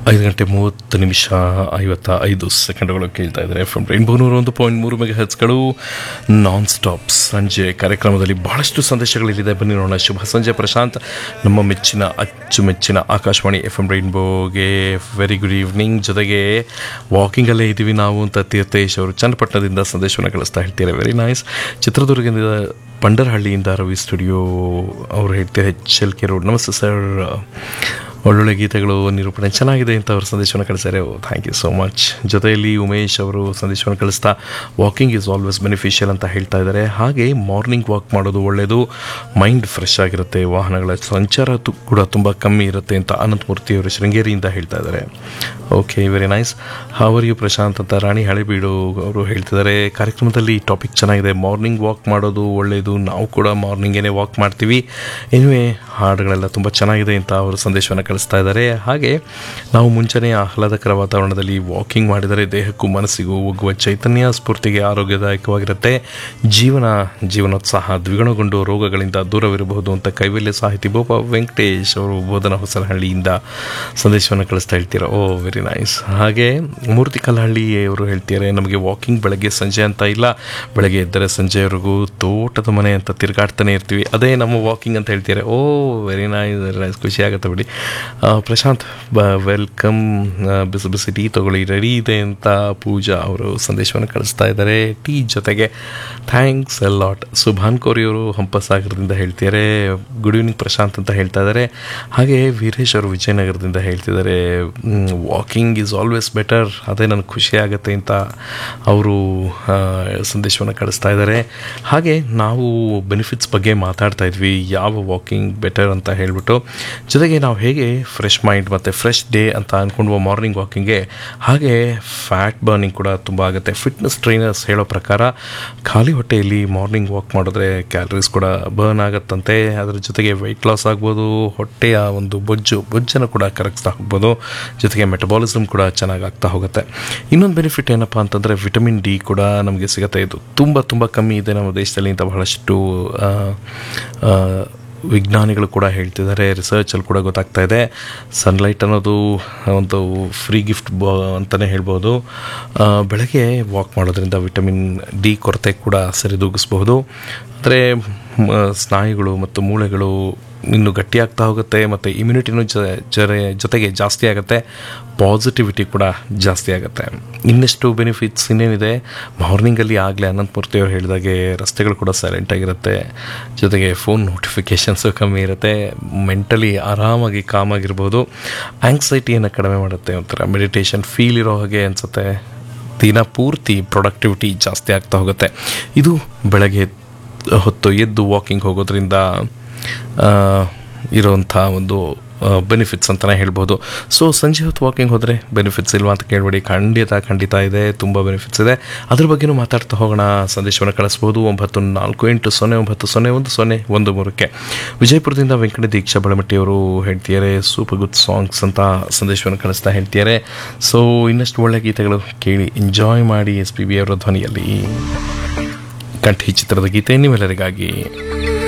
ಐದು ಗಂಟೆ ಮೂವತ್ತು ನಿಮಿಷ ಐವತ್ತ ಐದು ಸೆಕೆಂಡ್ಗಳು ಕೇಳ್ತಾ ಇದ್ದಾರೆ ಎಫ್ ಎಂ ರೈನ್ಬೋ ನೂರ ಒಂದು ಪಾಯಿಂಟ್ ಮೂರು ಮೆಗಾ ಹೆಚ್ಗಳು ನಾನ್ ಸ್ಟಾಪ್ ಸಂಜೆ ಕಾರ್ಯಕ್ರಮದಲ್ಲಿ ಬಹಳಷ್ಟು ಸಂದೇಶಗಳಿದೆ ಬನ್ನಿ ನೋಡೋಣ ಶುಭ ಸಂಜೆ ಪ್ರಶಾಂತ್ ನಮ್ಮ ಮೆಚ್ಚಿನ ಅಚ್ಚುಮೆಚ್ಚಿನ ಆಕಾಶವಾಣಿ ಎಫ್ ಎಂ ರೈನ್ಬೋಗೆ ವೆರಿ ಗುಡ್ ಈವ್ನಿಂಗ್ ಜೊತೆಗೆ ವಾಕಿಂಗಲ್ಲೇ ಇದ್ದೀವಿ ನಾವು ಅಂತ ತೀರ್ಥೇಶ್ ಅವರು ಚನ್ನಪಟ್ಟಣದಿಂದ ಸಂದೇಶವನ್ನು ಕಳಿಸ್ತಾ ಹೇಳ್ತಾರೆ ವೆರಿ ನೈಸ್ ಚಿತ್ರದುರ್ಗದಿಂದ ಪಂಡರಹಳ್ಳಿಯಿಂದ ರವಿ ಸ್ಟುಡಿಯೋ ಅವರು ಹೇಳ್ತಾರೆ ಎಚ್ ಎಲ್ ಕೆ ರೋಡ್ ನಮಸ್ತೆ ಸರ್ ಒಳ್ಳೊಳ್ಳೆ ಗೀತೆಗಳು ನಿರೂಪಣೆ ಚೆನ್ನಾಗಿದೆ ಅಂತ ಅವರು ಸಂದೇಶವನ್ನು ಕಳಿಸ್ತಾರೆ ಥ್ಯಾಂಕ್ ಯು ಸೋ ಮಚ್ ಜೊತೆಯಲ್ಲಿ ಉಮೇಶ್ ಅವರು ಸಂದೇಶವನ್ನು ಕಳಿಸ್ತಾ ವಾಕಿಂಗ್ ಈಸ್ ಆಲ್ವೇಸ್ ಬೆನಿಫಿಷಿಯಲ್ ಅಂತ ಹೇಳ್ತಾ ಇದ್ದಾರೆ ಹಾಗೆ ಮಾರ್ನಿಂಗ್ ವಾಕ್ ಮಾಡೋದು ಒಳ್ಳೆಯದು ಮೈಂಡ್ ಫ್ರೆಶ್ ಆಗಿರುತ್ತೆ ವಾಹನಗಳ ಸಂಚಾರ ತು- ಕೂಡ ತುಂಬ ಕಮ್ಮಿ ಇರುತ್ತೆ ಅಂತ ಅನಂತಮೂರ್ತಿ ಅವರು ಶೃಂಗೇರಿಯಿಂದ ಹೇಳ್ತಾ ಇದ್ದಾರೆ okay very nice how are you Prashant ಅಂತ ರಾಣಿ ಹಳೆಬೀಡು ಅವರು ಹೇಳ್ತಿದ್ದಾರೆ ಕಾರ್ಯಕ್ರಮದಲ್ಲಿ ಟಾಪಿಕ್ ಚೆನ್ನಾಗಿದೆ ಮಾರ್ನಿಂಗ್ ವಾಕ್ ಮಾಡೋದು ಒಳ್ಳೆಯದು ನಾವು ಕೂಡ ಮಾರ್ನಿಂಗೇನೆ ವಾಕ್ ಮಾಡ್ತೀವಿ ಎನಿವೆ ಹಾಡುಗಳೆಲ್ಲ ತುಂಬ ಚೆನ್ನಾಗಿದೆ ಅಂತ ಅವರು ಸಂದೇಶವನ್ನು ಕಳಿಸ್ತಾ ಇದ್ದಾರೆ ಹಾಗೆ ನಾವು ಮುಂಚೆನೇ ಆಹ್ಲಾದಕರ ವಾತಾವರಣದಲ್ಲಿ ವಾಕಿಂಗ್ ಮಾಡಿದರೆ ದೇಹಕ್ಕೂ ಮನಸ್ಸಿಗೂ ಒಗ್ಗುವ ಚೈತನ್ಯ ಸ್ಫೂರ್ತಿಗೆ ಆರೋಗ್ಯದಾಯಕವಾಗಿರುತ್ತೆ ಜೀವನ ಜೀವನೋತ್ಸಾಹ ದ್ವಿಗುಣಗೊಂಡು ರೋಗಗಳಿಂದ ದೂರವಿರಬಹುದು ಅಂತ ಕೈವಲ್ಯ ಸಾಹಿತಿ ಬೋಪ ವೆಂಕಟೇಶ್ ಅವರು ಬೋಧನ ಹೊಸನಹಳ್ಳಿಯಿಂದ ಸಂದೇಶವನ್ನು ಕಳಿಸ್ತಾ ಹೇಳ್ತೀರಾ ಓ ವೆರಿ ನೈಸ್ ಹಾಗೆ ಮೂರ್ತಿ ಕಲ್ಲಹಳ್ಳಿ ಅವರು ಹೇಳ್ತಾರೆ ನಮಗೆ ವಾಕಿಂಗ್ ಬೆಳಗ್ಗೆ ಸಂಜೆ ಅಂತ ಇಲ್ಲ ಬೆಳಗ್ಗೆ ಎದ್ದರೆ ಸಂಜೆವರೆಗೂ ತೋಟದ ಮನೆ ಅಂತ ತಿರುಗಾಡ್ತಾನೆ ಇರ್ತೀವಿ ಅದೇ ನಮ್ಮ ವಾಕಿಂಗ್ ಅಂತ ಹೇಳ್ತಾರೆ ಓ ವೆರಿ ನೈಸ್ ವೆರಿ ನೈಸ್ ಖುಷಿ ಆಗುತ್ತೆ ಬಿಡಿ ಆ, ಪ್ರಶಾಂತ್ ಬ ವೆಲ್ಕಮ್ ಬಿಸಿ ಬಿಸಿ ಟೀ ತಗೊಳ್ಳಿ ರೆಡಿ ಇದೆ ಅಂತ ಪೂಜಾ ಅವರು ಸಂದೇಶವನ್ನು ಕಳಿಸ್ತಾ ಇದ್ದಾರೆ ಟೀ ಜೊತೆಗೆ ಥ್ಯಾಂಕ್ಸ್ ಎ ಲಾಟ್ ಸುಭಾನ್ ಕೋರಿ ಅವರು ಹಂಪಸಾಗರದಿಂದ ಹೇಳ್ತಿದ್ದಾರೆ ಗುಡ್ ಈವ್ನಿಂಗ್ ಪ್ರಶಾಂತ್ ಅಂತ ಹೇಳ್ತಾ ಇದ್ದಾರೆ ಹಾಗೆ ವೀರೇಶ್ ಅವರು ವಿಜಯನಗರದಿಂದ ಹೇಳ್ತಿದ್ದಾರೆ ವಾಕಿಂಗ್ ಈಸ್ ಆಲ್ವೇಸ್ ಬೆಟರ್ ಅದೇ ನನಗೆ ಖುಷಿ ಆಗುತ್ತೆ ಅಂತ ಅವರು ಆ, ಸಂದೇಶವನ್ನು ಕಳಿಸ್ತಾ ಇದ್ದಾರೆ ಹಾಗೆ ನಾವು ಬೆನಿಫಿಟ್ಸ್ ಬಗ್ಗೆ ಮಾತಾಡ್ತಾ ಇದ್ವಿ ಯಾವ ವಾಕಿಂಗ್ ಬೆಟರ್ ಅಂತ ಹೇಳ್ಬಿಟ್ಟು ಜೊತೆಗೆ ನಾವು ಹೇಗೆ ಫ್ರೆಶ್ ಮೈಂಡ್ ಮತ್ತು ಫ್ರೆಶ್ ಡೇ ಅಂತ ಅಂದ್ಕೊಂಡು ಮಾರ್ನಿಂಗ್ ವಾಕಿಂಗ್ಗೆ ಹಾಗೆ ಫ್ಯಾಟ್ ಬರ್ನಿಂಗ್ ಕೂಡ ತುಂಬ ಆಗುತ್ತೆ ಫಿಟ್ನೆಸ್ ಟ್ರೈನರ್ಸ್ ಹೇಳೋ ಪ್ರಕಾರ ಖಾಲಿ ಹೊಟ್ಟೆಯಲ್ಲಿ ಮಾರ್ನಿಂಗ್ ವಾಕ್ ಮಾಡಿದ್ರೆ ಕ್ಯಾಲರೀಸ್ ಕೂಡ ಬರ್ನ್ ಆಗುತ್ತಂತೆ ಅದರ ಜೊತೆಗೆ ವೆಯ್ಟ್ ಲಾಸ್ ಆಗ್ಬೋದು ಹೊಟ್ಟೆಯ ಒಂದು ಬೊಜ್ಜು ಬೊಜ್ಜನ್ನು ಕೂಡ ಕರಗಿಸ್ತಾ ಹೋಗ್ಬೋದು ಜೊತೆಗೆ ಮೆಟಬಾಲಿಸಮ್ ಕೂಡ ಚೆನ್ನಾಗಿ ಆಗ್ತಾ ಹೋಗುತ್ತೆ ಇನ್ನೊಂದು ಬೆನಿಫಿಟ್ ಏನಪ್ಪ ಅಂತಂದರೆ ವಿಟಮಿನ್ ಡಿ ಕೂಡ ನಮಗೆ ಸಿಗುತ್ತೆ ಇದು ತುಂಬ ತುಂಬ ಕಮ್ಮಿ ಇದೆ ನಮ್ಮ ದೇಶದಲ್ಲಿ ಅಂತ ಬಹಳಷ್ಟು ಆ, ಆ, ವಿಜ್ಞಾನಿಗಳು ಕೂಡ ಹೇಳ್ತಿದ್ದಾರೆ ರಿಸರ್ಚಲ್ಲಿ ಕೂಡ ಗೊತ್ತಾಗ್ತಾ ಇದೆ ಸನ್ಲೈಟ್ ಅನ್ನೋದು ಒಂದು ಫ್ರೀ ಗಿಫ್ಟ್ ಬ ಅಂತಲೇ ಹೇಳ್ಬೋದು ಆ, ಬೆಳಗ್ಗೆ ವಾಕ್ ಮಾಡೋದ್ರಿಂದ ವಿಟಮಿನ್ ಡಿ ಕೊರತೆ ಕೂಡ ಸರಿದೂಗಿಸ್ಬಹುದು ಅಂದರೆ ಸ್ನಾಯುಗಳು ಮತ್ತು ಮೂಳೆಗಳು ಇನ್ನು ಗಟ್ಟಿಯಾಗ್ತಾ ಹೋಗುತ್ತೆ ಮತ್ತು ಇಮ್ಯುನಿಟಿನೂ ಜ ಜರೆ ಜೊತೆಗೆ ಜಾಸ್ತಿ ಆಗುತ್ತೆ ಪಾಸಿಟಿವಿಟಿ ಕೂಡ ಜಾಸ್ತಿ ಆಗುತ್ತೆ ಇನ್ನೆಷ್ಟು ಬೆನಿಫಿಟ್ಸ್ ಇನ್ನೇನಿದೆ ಮಾರ್ನಿಂಗಲ್ಲಿ ಆಗಲೇ ಅನಂತಮೂರ್ತಿ ಅವರು ಹೇಳಿದಾಗೆ ರಸ್ತೆಗಳು ಕೂಡ ಸೈಲೆಂಟ್ ಆಗಿರುತ್ತೆ ಜೊತೆಗೆ ಫೋನ್ ನೋಟಿಫಿಕೇಷನ್ಸು ಕಮ್ಮಿ ಇರುತ್ತೆ ಮೆಂಟಲಿ ಆರಾಮಾಗಿ ಕಾಮಾಗಿರ್ಬೋದು ಆಂಗ್ಸೈಟಿಯನ್ನು ಕಡಿಮೆ ಮಾಡುತ್ತೆ ಒಂಥರ ಮೆಡಿಟೇಷನ್ ಫೀಲ್ ಇರೋ ಹಾಗೆ ಅನಿಸುತ್ತೆ ದಿನ ಪೂರ್ತಿ ಪ್ರೊಡಕ್ಟಿವಿಟಿ ಜಾಸ್ತಿ ಆಗ್ತಾ ಹೋಗುತ್ತೆ ಇದು ಬೆಳಗ್ಗೆ ಹೊತ್ತು ಎದ್ದು ವಾಕಿಂಗ್ ಹೋಗೋದ್ರಿಂದ ಆ, ಇರೋಂಥ ಒಂದು ಬೆನಿಫಿಟ್ಸ್ ಅಂತಲೇ ಹೇಳ್ಬೋದು ಸೊ ಸಂಜೆ ಹೊತ್ತು ವಾಕಿಂಗ್ ಹೋದರೆ ಬೆನಿಫಿಟ್ಸ್ ಇಲ್ವಾ ಅಂತ ಕೇಳಬೇಡಿ ಖಂಡಿತ ಖಂಡಿತ ಇದೆ ತುಂಬ ಬೆನಿಫಿಟ್ಸ್ ಇದೆ ಅದ್ರ ಬಗ್ಗೆನೂ ಮಾತಾಡ್ತಾ ಹೋಗೋಣ ಸಂದೇಶವನ್ನು ಕಳಿಸ್ಬೋದು ಒಂಬತ್ತು ನಾಲ್ಕು ಎಂಟು ಸೊನ್ನೆ ಒಂಬತ್ತು ಸೊನ್ನೆ ಒಂದು ಸೊನ್ನೆ ಒಂದು ಮೂರಕ್ಕೆ ವಿಜಯಪುರದಿಂದ ವೆಂಕಟ ದೀಕ್ಷಾ ಬಳಮಟ್ಟಿಯವರು ಹೇಳ್ತಿದ್ದಾರೆ ಸೂಪರ್ ಗುಡ್ ಸಾಂಗ್ಸ್ ಅಂತ ಸಂದೇಶವನ್ನು ಕಳಿಸ್ತಾ ಹೇಳ್ತಿದ್ದಾರೆ ಸೊ ಇನ್ನಷ್ಟು ಒಳ್ಳೆ ಗೀತೆಗಳು ಕೇಳಿ ಎಂಜಾಯ್ ಮಾಡಿ ಎಸ್ ಪಿ ಬಿ ಅವರ ಧ್ವನಿಯಲ್ಲಿ ಕಂಠಿ ಚಿತ್ರದ ಗೀತೆ ನಿಮ್ಮೆಲ್ಲರಿಗಾಗಿ